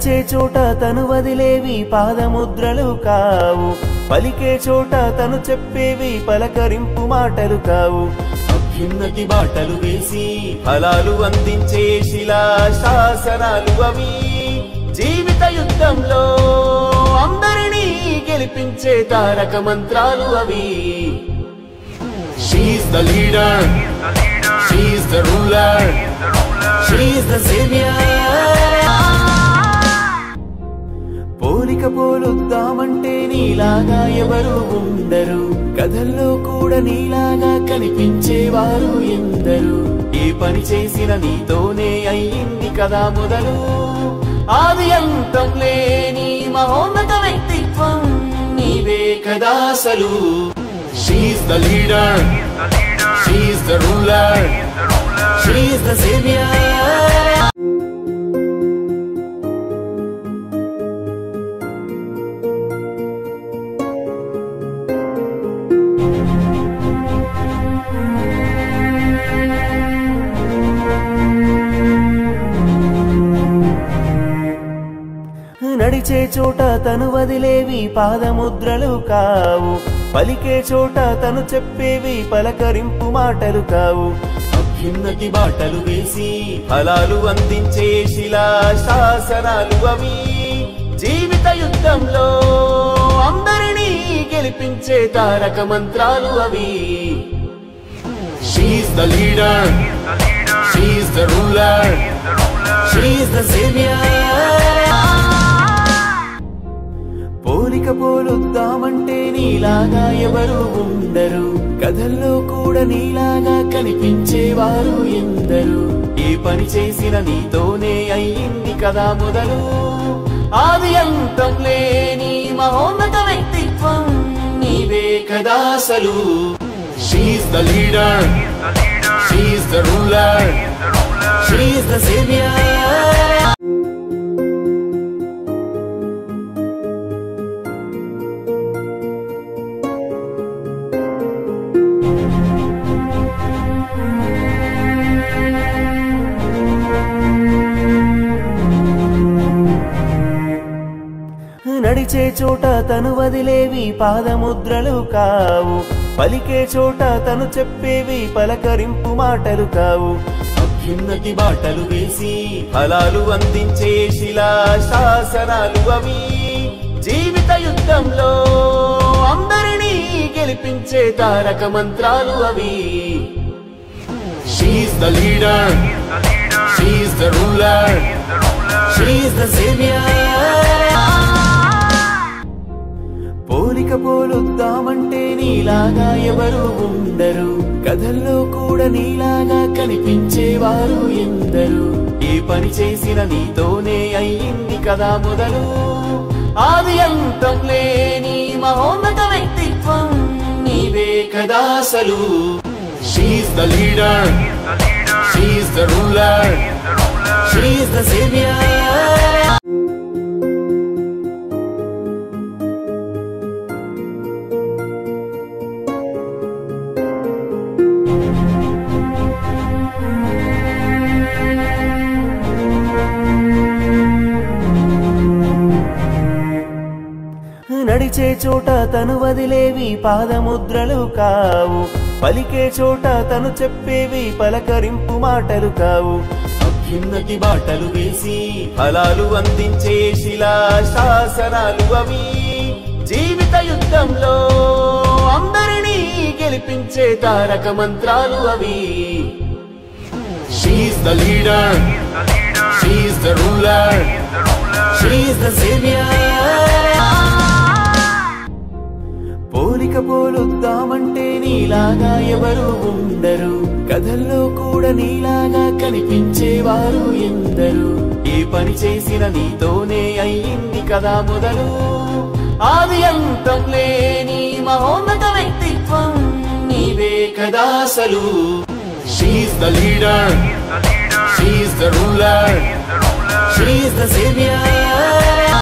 నడిచే చోట తను వదిలేవి పాదముద్రలు కావు పలికే చోట తను చెప్పేవి పలకరింపు మాటలు కావు అభ్యున్నతి బాటలు వేసి ఫలాలు అందించే శిలా శాసనాలు అవి జీవిత యుద్ధంలో అందరినీ గెలిపించే తారక మంత్రాలు అవి She's the leader. She's the ruler. She's the savior. పోలిక పోలుద్దామంటే నీలాగా ఎవరు ఉండరు కథల్లో కూడా నీలాగా కనిపించేవారు ఎందరు ఏ పని చేసిన నీతోనే అయ్యింది కదా మొదలు ఆది అంతం లేని మహోన్నత వ్యక్తిత్వం నీవే కదా అసలు She's the leader. She's the ruler. She's the savior. నడిచే చోట తను వదిలేవి పాదముద్రలు కావు పలికే చోట తను చెప్పేవి పలకరింపు మాటలు కావు అభ్యున్నతి బాటలు వేసి ఫలాలు అందించే శిలా శాసనాలు అవి జీవిత యుద్ధంలో అందరినీ గెలిపించే తారక మంత్రాలు అవి She's the leader. She's the ruler. She's the savior. పోలిక పోలుద్దామంటే నీలాగా ఎవరు ఉండరు కథల్లో కూడా నీలాగా కనిపించేవారు ఎందరు ఏ పని చేసిన నీతోనే అయ్యింది కదా మొదలు ఆది అంతం లేని మహోన్నత వ్యక్తిత్వం నీవే కదా అసలు She's the leader. She's the ruler. She's the savior. నడిచే చోట తను వదిలేవి పాదముద్రలు కావు పలికే చోట తను చెప్పేవి పలకరింపు మాటలు కావు అభ్యున్నతి బాటలు వేసి ఫలాలు అందించే శిలా శాసనాలు అవి జీవిత యుద్ధంలో అందరినీ గెలిపించే తారక మంత్రాలు అవి She's the leader. She's the ruler. She's the savior. పోలిక పోలుద్దామంటే నీలాగా ఎవరు ఉండరు కథల్లో కూడా నీలాగా కనిపించేవారు ఎందరు ఏ పని చేసిన నీతోనే అయ్యింది కదా మొదలు ఆది అంతం లేని మహోన్నత వ్యక్తిత్వం నీవే కదా అసలు She's the leader. She's the ruler. She's the savior. నడిచే చోట తను వదిలేవి పాదముద్రలు కావు పలికే చోట తను చెప్పేవి పలకరింపు మాటలు కావు అభ్యున్నతి బాటలు వేసి ఫలాలు అందించే శిలా శాసనాలు అవి జీవిత యుద్ధంలో అందరినీ గెలిపించే తారక మంత్రాలు అవి She's the leader. She's the ruler. She's the savior. పోలిక పోలుద్దామంటే నీలాగా ఎవరు ఉండరు కథల్లో కూడా నీలాగా కనిపించేవారు ఎందరు ఏ పని చేసిన నీతోనే అయ్యింది కదా మొదలు ఆది అంతం లేని మహోన్నత వ్యక్తిత్వం నీవే కదా అసలు She's the leader. She's the ruler. She's the savior.